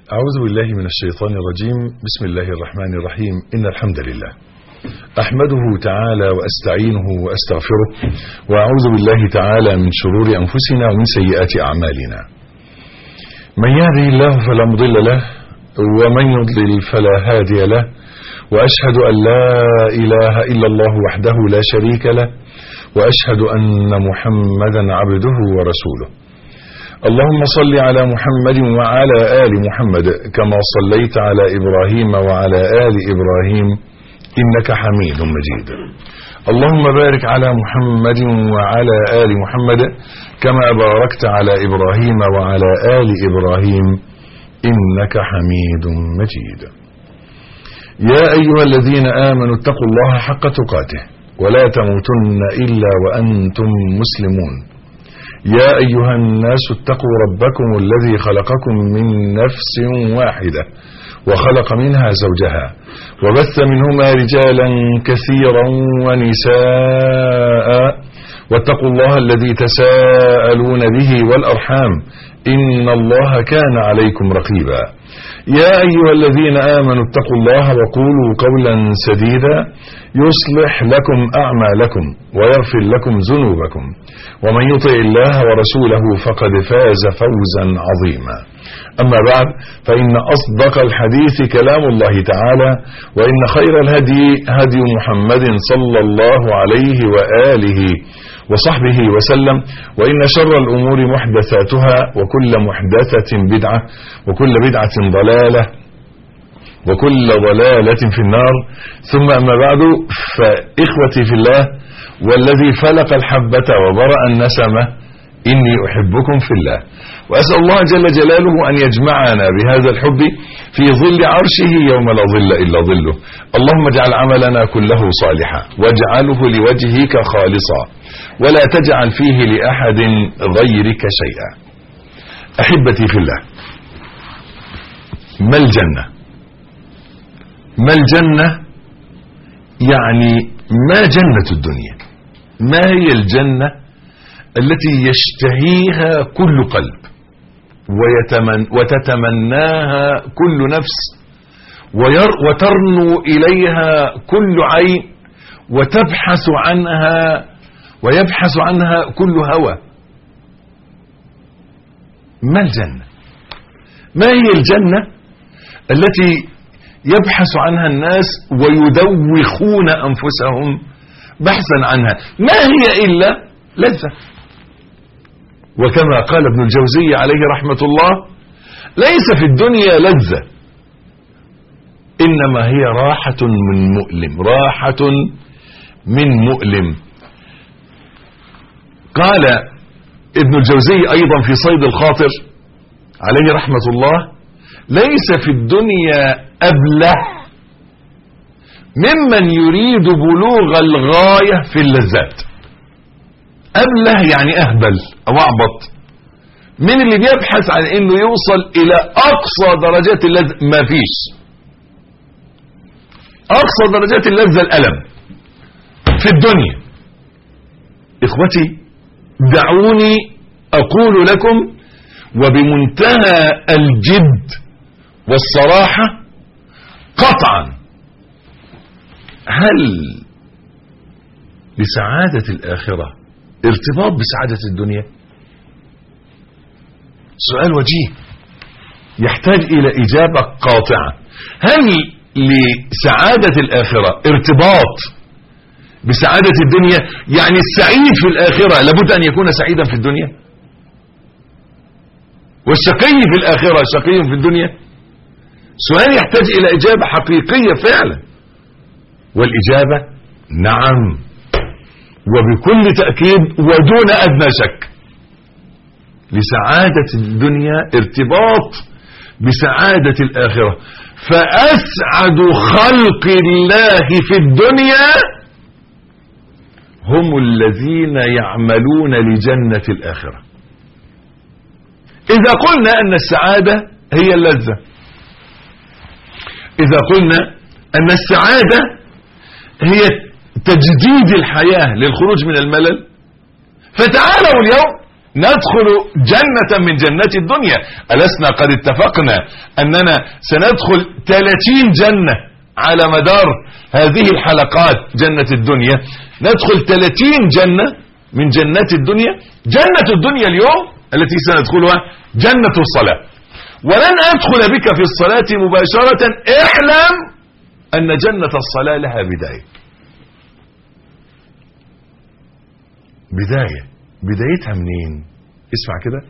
أعوذ بالله من الشيطان الرجيم بسم الله الرحمن الرحيم إن الحمد لله أحمده تعالى وأستعينه وأستغفره وأعوذ بالله تعالى من شرور أنفسنا ومن سيئات أعمالنا من يهده الله فلا مضل له ومن يضلل فلا هادي له وأشهد أن لا إله إلا الله وحده لا شريك له وأشهد أن محمدا عبده ورسوله اللهم صل على محمد وعلى آل محمد كما صليت على إبراهيم وعلى آل إبراهيم إنك حميد مجيد اللهم بارك على محمد وعلى آل محمد كما باركت على إبراهيم وعلى آل إبراهيم إنك حميد مجيد يا أيها الذين آمنوا اتقوا الله حق تقاته ولا تموتن إلا وأنتم مسلمون يا أيها الناس اتقوا ربكم الذي خلقكم من نفس واحدة وخلق منها زوجها وبث منهما رجالا كثيرا ونساء واتقوا الله الذي تساءلون به والأرحام إن الله كان عليكم رقيبا يا أيها الذين آمنوا اتقوا الله وقولوا قولا سديدا يصلح لكم أعمالكم ويغفر لكم ذنوبكم ومن يطع الله ورسوله فقد فاز فوزا عظيما أما بعد فإن أصدق الحديث كلام الله تعالى وإن خير الهدي هدي محمد صلى الله عليه وآله وصحبه وسلم وإن شر الأمور محدثاتها وكل محدثة بدعة وكل بدعة ضلالة وكل ضلالة في النار ثم أما بعد فإخوتي في الله والذي فلق الحبة وبرأ النسمة إني أحبكم في الله وأسأل الله جل جلاله أن يجمعنا بهذا الحب في ظل عرشه يوم لا ظل إلا ظله اللهم اجعل عملنا كله صالحا واجعله لوجهك خالصا ولا تجعل فيه لأحد غيرك شيئا أحبتي في الله ما الجنة ما الجنة يعني ما جنة الدنيا ما هي الجنة التي يشتهيها كل قلب ويتمن وتتمناها كل نفس وير وترنو إليها كل عين وتبحث عنها ويبحث عنها كل هوى ما الجنة ما هي الجنة التي يبحث عنها الناس ويدوخون أنفسهم بحثا عنها ما هي إلا لذة وكما قال ابن الجوزي عليه رحمة الله ليس في الدنيا لذة إنما هي راحة من مؤلم راحة من مؤلم قال ابن الجوزي أيضا في صيد الخاطر عليه رحمة الله ليس في الدنيا أبله ممن يريد بلوغ الغاية في اللذات أبله يعني أهبل أو أعبط من اللي بيبحث عن انه يوصل الى اقصى درجات اللذة ما فيش اقصى درجات اللذة الالم في الدنيا اخوتي دعوني اقول لكم وبمنتهى الجد والصراحة قطعا هل لسعادة الآخرة ارتباط بسعادة الدنيا سؤال وجيه يحتاج إلى إجابة قاطعة هل لسعادة الآخرة ارتباط بسعادة الدنيا يعني السعيد في الآخرة لابد أن يكون سعيدا في الدنيا والشقي في الآخرة شقي في الدنيا سؤال يحتاج إلى إجابة حقيقية فعلا والإجابة نعم وبكل تأكيد ودون أدنى شك لسعادة الدنيا ارتباط بسعادة الآخرة فأسعد خلق الله في الدنيا هم الذين يعملون لجنة الآخرة إذا قلنا أن السعادة هي اللذة إذا قلنا أن السعادة هي تجديد الحياة للخروج من الملل فتعالوا اليوم ندخل جنة من جنات الدنيا ألسنا قد اتفقنا أننا سندخل 30 جنة على مدار هذه الحلقات جنة الدنيا ندخل 30 جنة من جنات الدنيا جنة الدنيا اليوم التي سندخلها جنة الصلاة ولن أدخل بك في الصلاة مباشرة اعلم أن جنة الصلاة لها بداية بداية بدايتها منين اسمع كده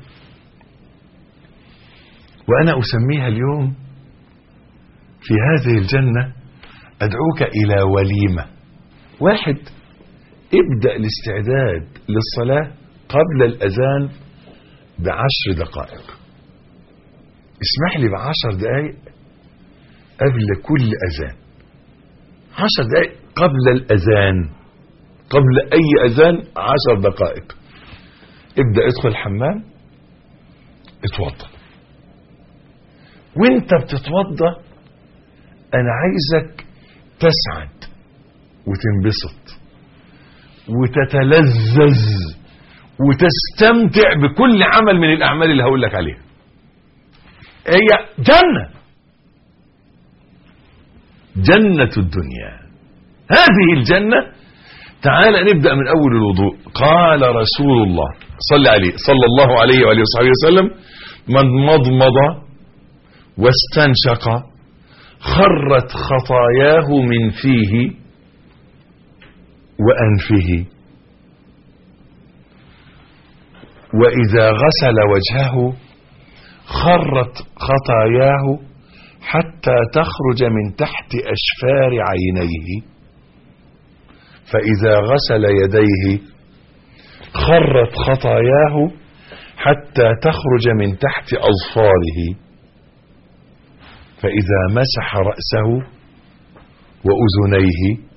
وأنا أسميها اليوم في هذه الجنة أدعوك إلى وليمة واحد ابدأ الاستعداد للصلاة قبل الأذان بعشر دقائق اسمح لي بعشر دقائق قبل كل أذان عشر دقائق قبل الأذان قبل أي أذان عشر دقائق ابدأ ادخل الحمام اتوضى وانت بتتوضى انا عايزك تسعد وتنبسط وتتلذذ وتستمتع بكل عمل من الاعمال اللي هقول لك عليها هي جنة جنة الدنيا هذه الجنة تعال نبدأ من أول الوضوء قال رسول الله صلى عليه صلى الله عليه وآله وصحبه وسلم من مضمض واستنشق خرت خطاياه من فيه وأنفه وإذا غسل وجهه خرت خطاياه حتى تخرج من تحت أشفار عينيه فإذا غسل يديه خرت خطاياه حتى تخرج من تحت أظفاره فإذا مسح رأسه وأذنيه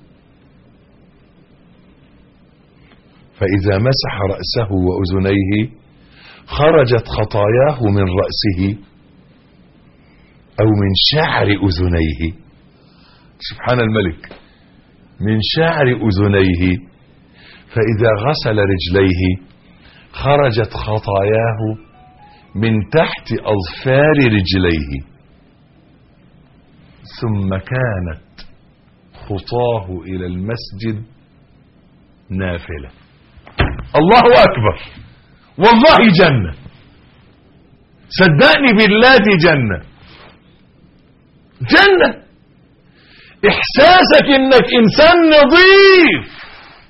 فإذا مسح رأسه وأذنيه خرجت خطاياه من رأسه أو من شعر أذنيه سبحان الملك من شعر أذنيه فإذا غسل رجليه خرجت خطاياه من تحت أظفار رجليه ثم كانت خطاه إلى المسجد نافلة الله أكبر والله جنة صدقني بالله دي جنة جنة احساسك انك انسان نظيف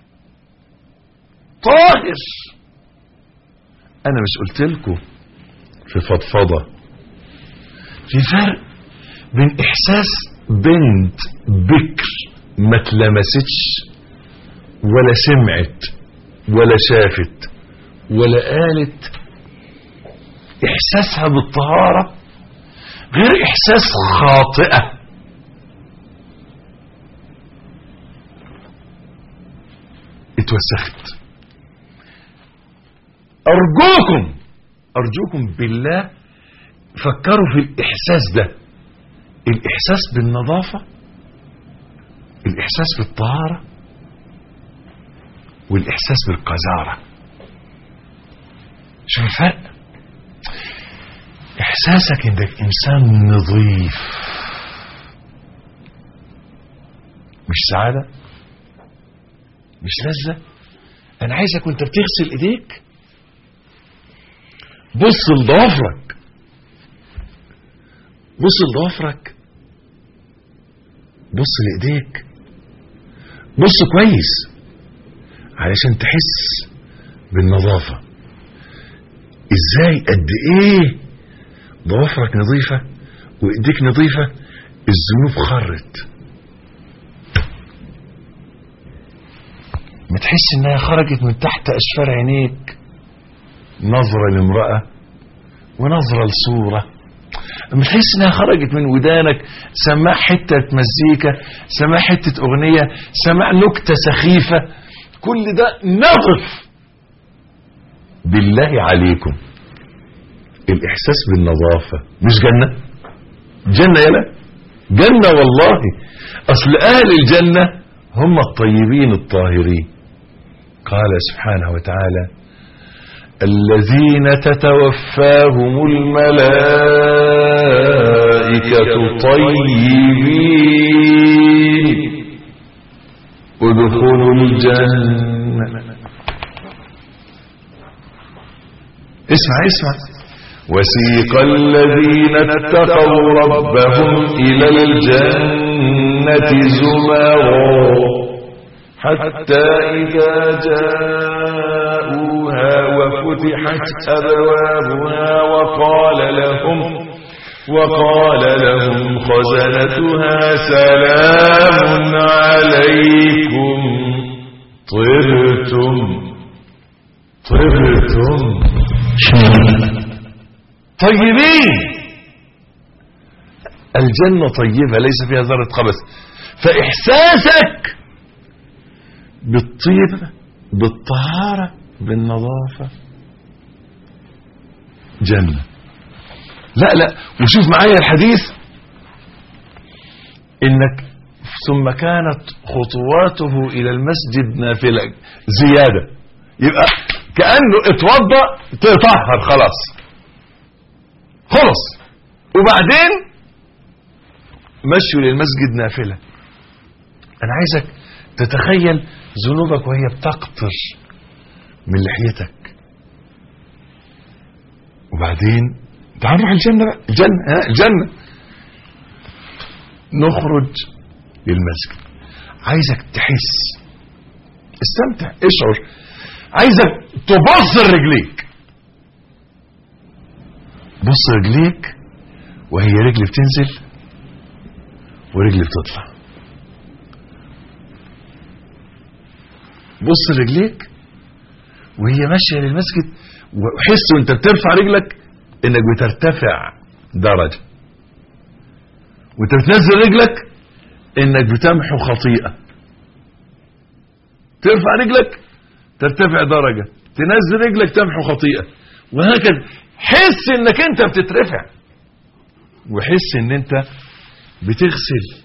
طاهر انا مش قلت لكم في فضفضة في فرق بين احساس بنت بكر ما اتلمستش ولا سمعت ولا شافت ولا قالت احساسها بالطهارة غير احساس خاطئة اتوسخت ارجوكم ارجوكم بالله فكروا في الاحساس ده الاحساس بالنظافة الاحساس بالطهارة والاحساس بالقذارة شوف الفرق احساسك انك انسان نظيف مش سعادة مش لذة انا عايزك وانت بتغسل ايديك بص لضوافرك بص لضوافرك بص لايديك بص كويس علشان تحس بالنظافة ازاي قد ايه ضوافرك نظيفة وايديك نظيفة الذنوب خرت ما تحس انها خرجت من تحت اشفار عينيك نظرة لامرأة ونظرة لصورة لما تحس انها خرجت من ودانك سماع حتة مزيكا سماع حتة اغنية سماع نكتة سخيفة كل ده نظف بالله عليكم الاحساس بالنظافة مش جنة جنة يلا جنة والله اصل اهل الجنة هم الطيبين الطاهرين قال سبحانه وتعالى الذين تتوفاهم الملائكة طيبين ادخلوا الجنة اسمع اسمع وسيق الذين اتقوا ربهم إلى الجنة زمرا حتى إذا جاءوها وفتحت أبوابها وقال لهم وقال لهم خزنتها سلام عليكم طرتم طرتم طيبين الجنة طيبة ليس فيها ذرة خبث فإحساسك بالطيب بالطهارة بالنظافة جنة لا لا وشوف معايا الحديث انك ثم كانت خطواته الى المسجد نافلة زيادة يبقى كأنه اتوضى تطهر خلاص خلص وبعدين مشوا للمسجد نافلة انا عايزك تتخيل ذنوبك وهي بتقطر من لحيتك وبعدين تعال نروح الجنة بقى الجنة ها الجنة نخرج للمسجد عايزك تحس استمتع اشعر عايزك تبص رجليك بص رجليك وهي رجل بتنزل ورجل بتطلع بص رجليك وهي ماشيه للمسجد وحس وانت بترفع رجلك انك بترتفع درجه وانت بتنزل رجلك انك بتمحو خطيئه ترفع رجلك ترتفع درجه تنزل رجلك تمحو خطيئه وهكذا حس انك انت بتترفع وحس ان انت بتغسل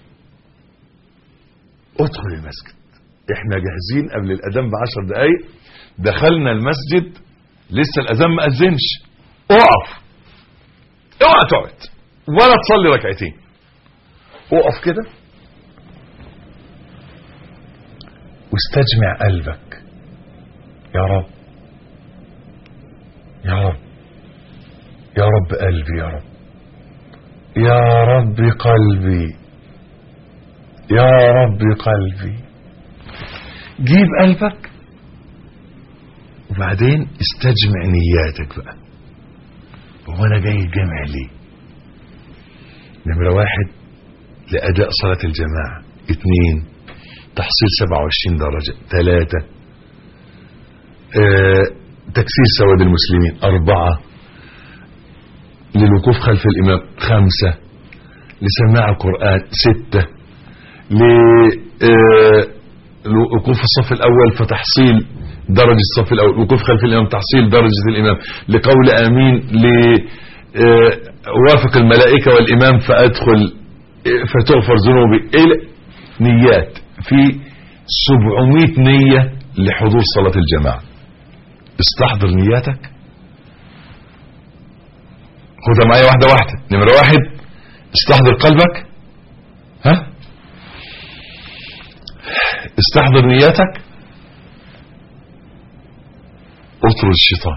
ادخل المسجد احنا جاهزين قبل الاذان بعشر دقايق دخلنا المسجد لسه الاذان ما اذنش اقف اوعى تقعد ولا تصلي ركعتين اقف كده واستجمع قلبك يا رب يا رب يا رب قلبي يا رب يا رب قلبي يا رب قلبي جيب قلبك وبعدين استجمع نياتك بقى هو انا جاي الجامع ليه نمرة واحد لأداء صلاة الجماعة اثنين تحصيل 27 درجة ثلاثة اه تكسير سواد المسلمين أربعة للوقوف خلف الإمام خمسة لسماع القرآن ستة لوقوف الصف الأول فتحصيل درجة الصف الأول وقوف خلف الإمام تحصيل درجة الإمام لقول آمين لوافق الملائكة والإمام فأدخل فتغفر ذنوبي إلى نيات في 700 نية لحضور صلاة الجماعة استحضر نياتك خدها معايا واحدة واحدة نمرة واحد استحضر قلبك ها استحضر نياتك اطرد الشيطان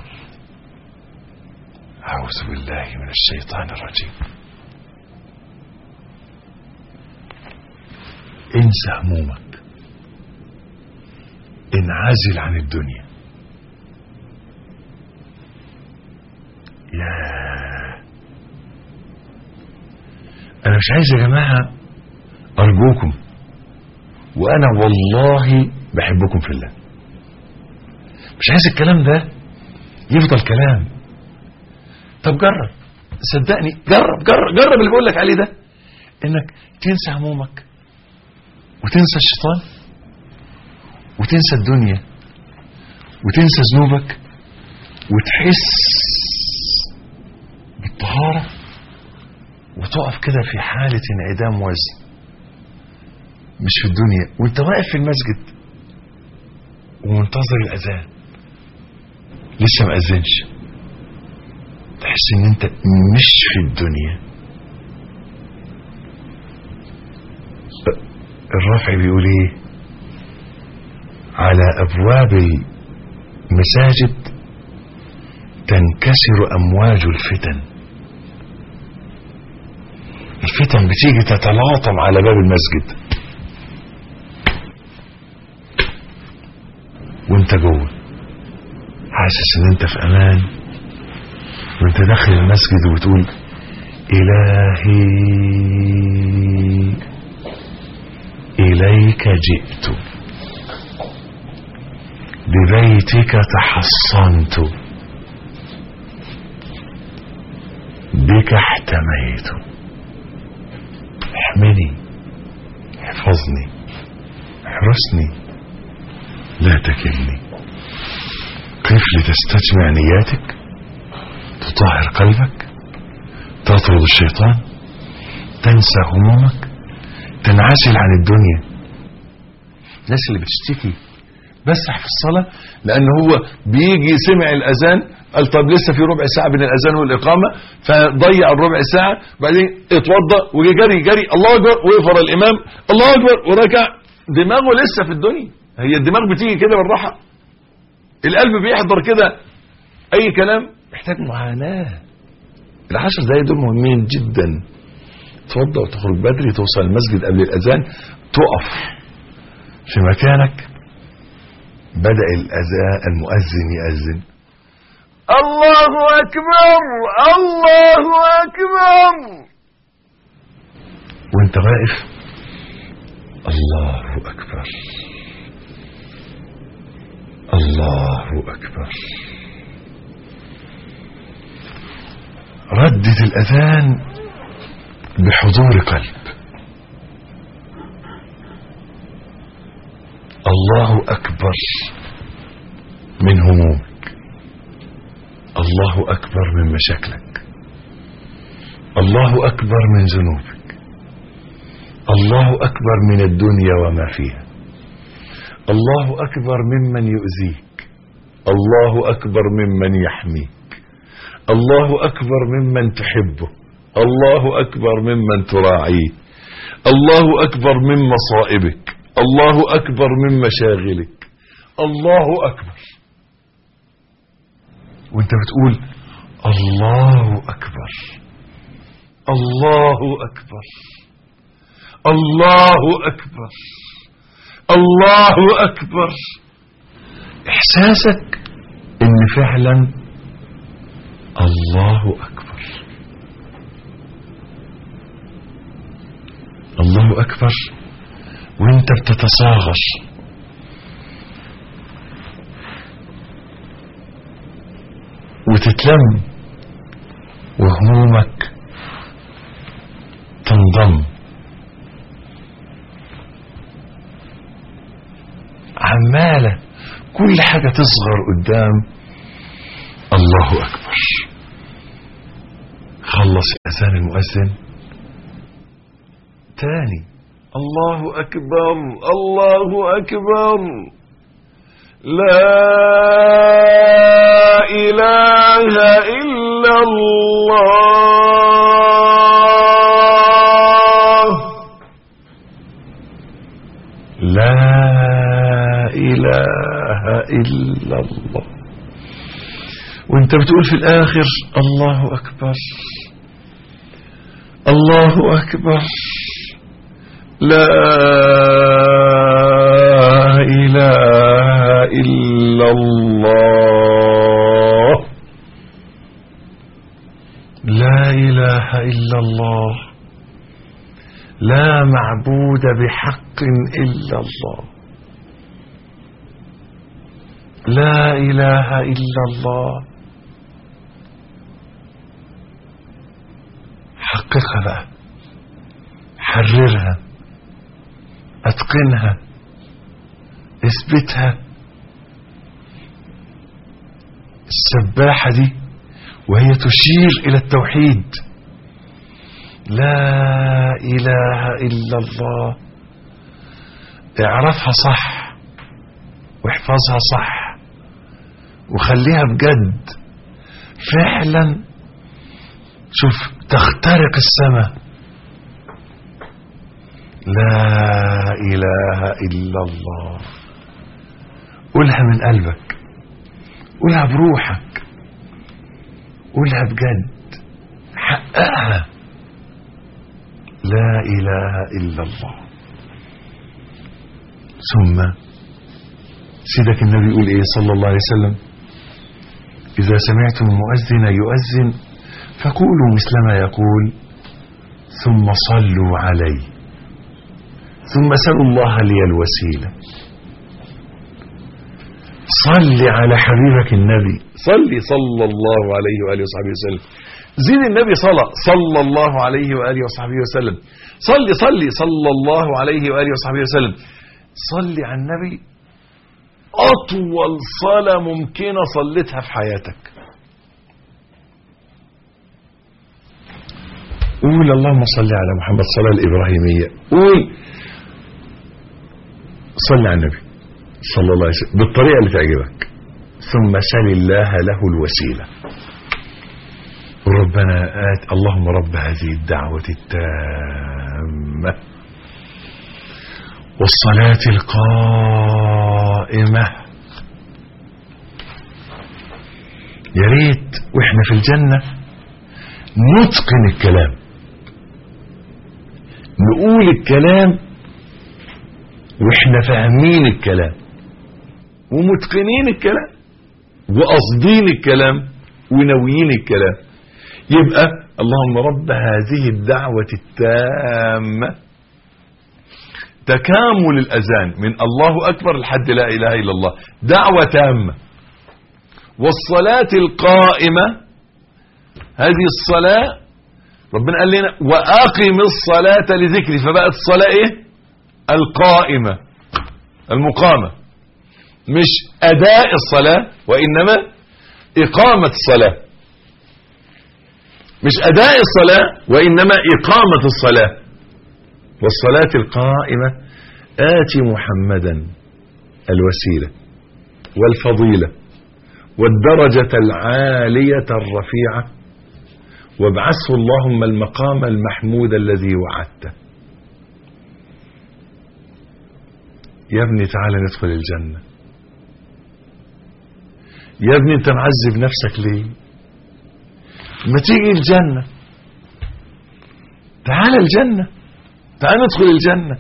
أعوذ بالله من الشيطان الرجيم انسى همومك انعزل عن الدنيا يا انا مش عايز يا جماعة ارجوكم وانا والله بحبكم في الله مش عايز الكلام ده يفضل كلام طب جرب صدقني جرب جرب جرب اللي بقول لك عليه ده انك تنسى همومك وتنسى الشيطان وتنسى الدنيا وتنسى ذنوبك وتحس بالطهارة وتقف كده في حالة انعدام وزن مش في الدنيا وانت واقف في المسجد ومنتظر الأذان لسه ما اذنش تحس ان انت مش في الدنيا الرافع بيقول ايه على ابواب المساجد تنكسر امواج الفتن الفتن بتيجي تتلاطم على باب المسجد وانت جوه حاسس ان انت في امان وانت داخل المسجد وبتقول الهي اليك جئت ببيتك تحصنت بك احتميت احمني احفظني احرسني لا تكلني كيف لتستجمع نياتك تطهر قلبك تطرد الشيطان تنسى همومك تنعزل عن الدنيا الناس اللي بتشتكي بسح في الصلاة لأن هو بيجي سمع الأذان قال طب لسه في ربع ساعة بين الأذان والإقامة فضيع الربع ساعة بعدين اتوضى وجي جري جري الله أكبر وقف ورا الإمام الله أكبر وركع دماغه لسه في الدنيا هي الدماغ بتيجي كده بالراحة القلب بيحضر كده أي كلام محتاج معاناة العشر دقايق دول مهمين جدا تفضل وتخرج بدري توصل المسجد قبل الأذان تقف في مكانك بدأ الأذان المؤذن يأذن الله أكبر الله أكبر وانت واقف الله أكبر الله أكبر ردد الأذان بحضور قلب الله أكبر من همومك الله أكبر من مشاكلك الله أكبر من ذنوبك الله أكبر من الدنيا وما فيها الله أكبر ممن يؤذيك الله أكبر ممن يحميك الله أكبر ممن تحبه الله أكبر ممن تراعيه الله أكبر من مصائبك الله أكبر من مشاغلك الله أكبر وانت بتقول الله أكبر الله أكبر الله أكبر الله أكبر إحساسك إن فعلا الله أكبر الله أكبر وانت بتتصاغر وتتلم وهمومك تنضم عمالة كل حاجة تصغر قدام الله أكبر خلص أذان المؤذن تاني الله أكبر الله أكبر لا إله إلا الله لا إله إلا الله وانت بتقول في الآخر الله أكبر الله أكبر لا إله إلا الله لا إله إلا الله لا معبود بحق إلا الله لا إله إلا الله حققها بقى حررها اتقنها اثبتها السباحة دي وهي تشير الى التوحيد لا اله الا الله اعرفها صح واحفظها صح وخليها بجد فعلا شوف تخترق السماء لا إله إلا الله قولها من قلبك قولها بروحك قولها بجد حققها لا إله إلا الله ثم سيدك النبي يقول إيه صلى الله عليه وسلم إذا سمعتم المؤذن يؤذن فقولوا مثل ما يقول ثم صلوا عليه ثم سلوا الله لي الوسيلة صل على حبيبك النبي صل صلى الله عليه وآله وصحبه وسلم زين النبي صلى صلى الله عليه وآله وصحبه وسلم صل صل صلى الله عليه وآله وصحبه وسلم صل على النبي أطول صلاة ممكنة صليتها في حياتك قول اللهم صل على محمد الصلاة الإبراهيمية قول صل على النبي صلى الله عليه وسلم بالطريقة اللي تعجبك ثم سل الله له الوسيلة ربنا آت اللهم رب هذه الدعوة التامة والصلاة القائمة يا ريت واحنا في الجنة نتقن الكلام نقول الكلام واحنا فاهمين الكلام ومتقنين الكلام وقاصدين الكلام وناويين الكلام يبقى اللهم رب هذه الدعوة التامة تكامل الأذان من الله أكبر لحد لا إله إلا الله دعوة تامة والصلاة القائمة هذه الصلاة ربنا قال لنا وأقم الصلاة لذكري فبقت الصلاة إيه القائمة المقامة مش أداء الصلاة وإنما إقامة الصلاة مش أداء الصلاة وإنما إقامة الصلاة والصلاة القائمة آت محمدا الوسيلة والفضيلة والدرجة العالية الرفيعة وابعثه اللهم المقام المحمود الذي وعدته يا ابني تعالى ندخل الجنة يا ابني انت معذب نفسك ليه ما تيجي الجنة تعال الجنة تعال ندخل الجنة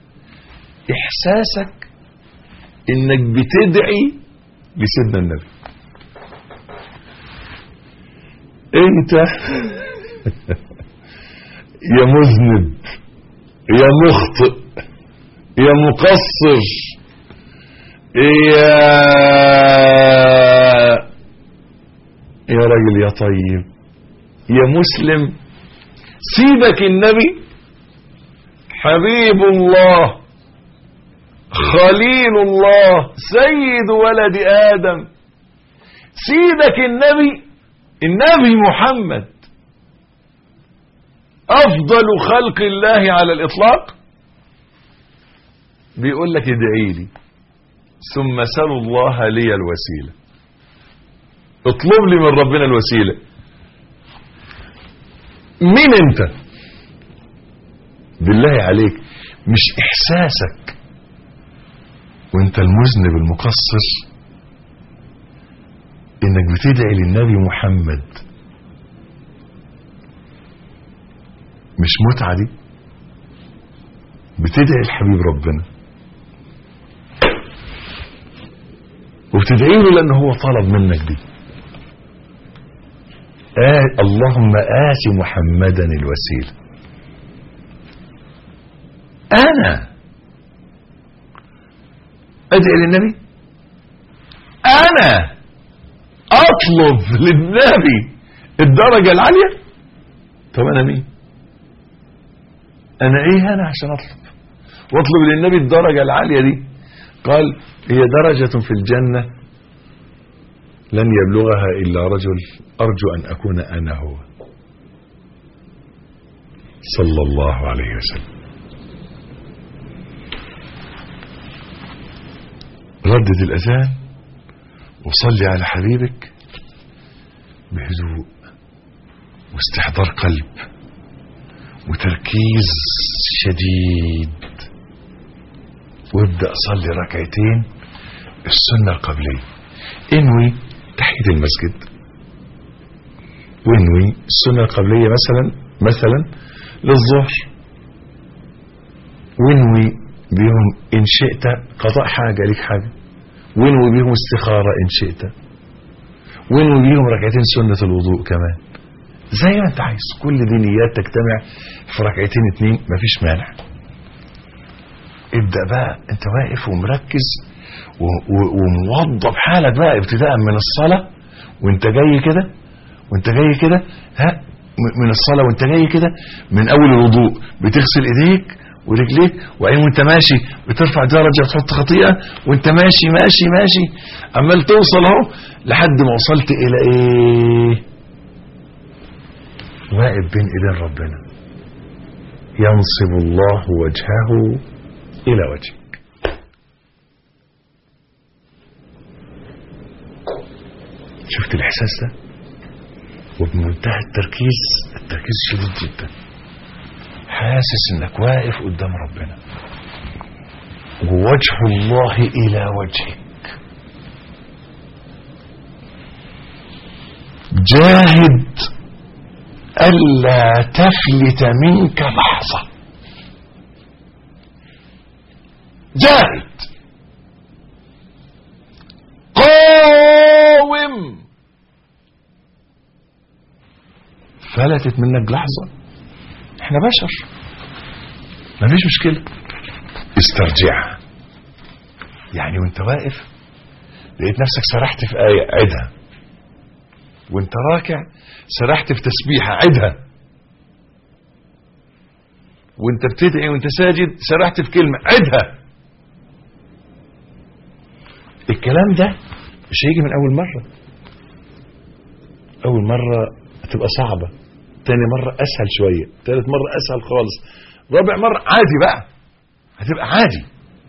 احساسك انك بتدعي لسيدنا النبي انت يا مذنب يا مخطئ يا مقصر يا يا راجل يا طيب يا مسلم سيبك النبي حبيب الله خليل الله سيد ولد آدم سيدك النبي النبي محمد أفضل خلق الله على الإطلاق بيقول لك ادعي لي ثم سلوا الله لي الوسيلة اطلب لي من ربنا الوسيلة مين انت بالله عليك مش احساسك وانت المذنب المقصر انك بتدعي للنبي محمد مش متعة دي بتدعي لحبيب ربنا وبتدعي له لان هو طلب منك دي آه اللهم آت محمدا الوسيلة أنا أدعي للنبي أنا أطلب للنبي الدرجة العالية طب أنا مين أنا إيه أنا عشان أطلب واطلب للنبي الدرجة العالية دي قال هي درجة في الجنة لن يبلغها إلا رجل أرجو أن أكون أنا هو صلى الله عليه وسلم ردد الأذان وصلي على حبيبك بهدوء واستحضار قلب وتركيز شديد وابدأ صلي ركعتين السنة القبلية انوي تحية المسجد وانوي السنة القبلية مثلا مثلا للظهر وانوي بيهم ان شئت قضاء حاجة لك حاجة وانوي بيهم استخارة ان شئت وانوي بيهم ركعتين سنة الوضوء كمان زي ما انت عايز كل دي نيات تجتمع في ركعتين اتنين مفيش مانع ابدأ بقى انت واقف ومركز و- و- وموضب حالك بقى ابتداء من الصلاة وانت جاي كده وانت جاي كده ها م- من الصلاة وانت جاي كده من اول الوضوء بتغسل ايديك ورجليك وبعدين وانت ماشي بترفع درجة تحط خطيئة وانت ماشي ماشي ماشي عمال توصل اهو لحد ما وصلت الى ايه واقف بين ايدين ربنا ينصب الله وجهه الى وجهك شفت الاحساس ده وبمنتهى التركيز التركيز شديد جدا حاسس انك واقف قدام ربنا ووجه الله الى وجهك جاهد الا تفلت منك لحظه جاهد قاوم فلتت منك لحظة احنا بشر مفيش مشكلة استرجعها يعني وانت واقف لقيت نفسك سرحت في آية عدها وانت راكع سرحت في تسبيحة عدها وانت بتدعي وانت ساجد سرحت في كلمة عدها الكلام ده مش هيجي من اول مرة اول مرة هتبقى صعبة تاني مرة اسهل شوية تالت مرة اسهل خالص رابع مرة عادي بقى هتبقى عادي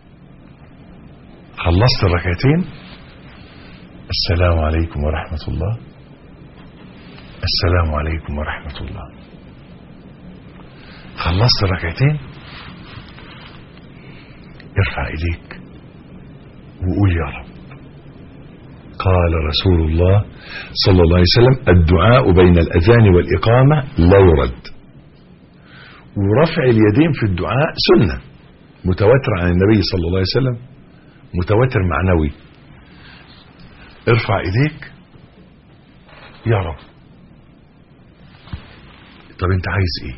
خلصت الركعتين السلام عليكم ورحمة الله السلام عليكم ورحمة الله خلصت الركعتين ارفع ايديك وقول يا رب قال رسول الله صلى الله عليه وسلم الدعاء بين الأذان والإقامة لا يرد ورفع اليدين في الدعاء سنة متواتر عن النبي صلى الله عليه وسلم متواتر معنوي ارفع ايديك يا رب طب انت عايز ايه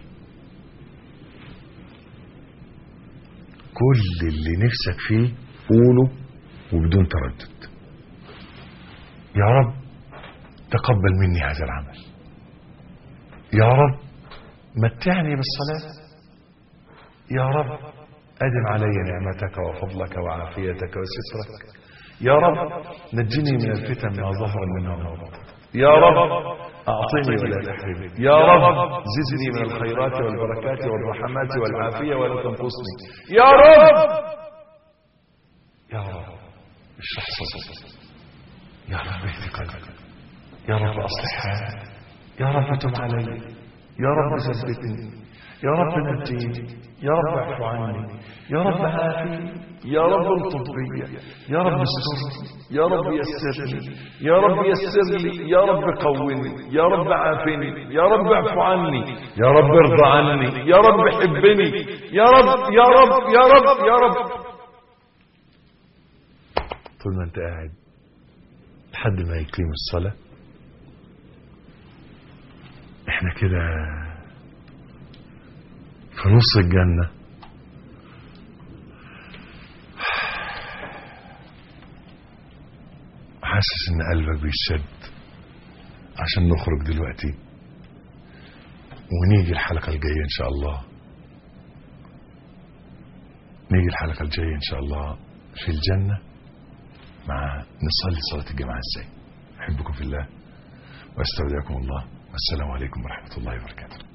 كل اللي نفسك فيه قوله وبدون تردد يا رب تقبل مني هذا العمل يا رب متعني بالصلاة يا رب أدم علي نعمتك وفضلك وعافيتك وسترك يا رب نجني من الفتن ما ظهر منها وما بطن يا رب أعطني ولا تحرمني يا رب زدني من الخيرات والبركات والرحمات والعافية ولا تنقصني يا رب يا رب اشرح صدري يا رب اهد قلبي يا رب اصلح حالي يا رب تب علي يا رب ثبتني يا رب نجيني يا رب اعف عني يا رب عافني يا رب الطف بي يا رب استرني يا رب يسرني يا رب يسر لي يا رب قوني يا رب عافني يا رب اعف عني يا رب ارضى عني يا رب حبني يا رب يا رب يا رب يا رب طول ما انت قاعد لحد ما يقيم الصلاة احنا كده في نص الجنة حاسس ان قلبك بيشد عشان نخرج دلوقتي ونيجي الحلقة الجاية ان شاء الله نيجي الحلقة الجاية ان شاء الله في الجنة مع نصلي صلاة الجماعة ازاي احبكم في الله واستودعكم الله والسلام عليكم ورحمة الله وبركاته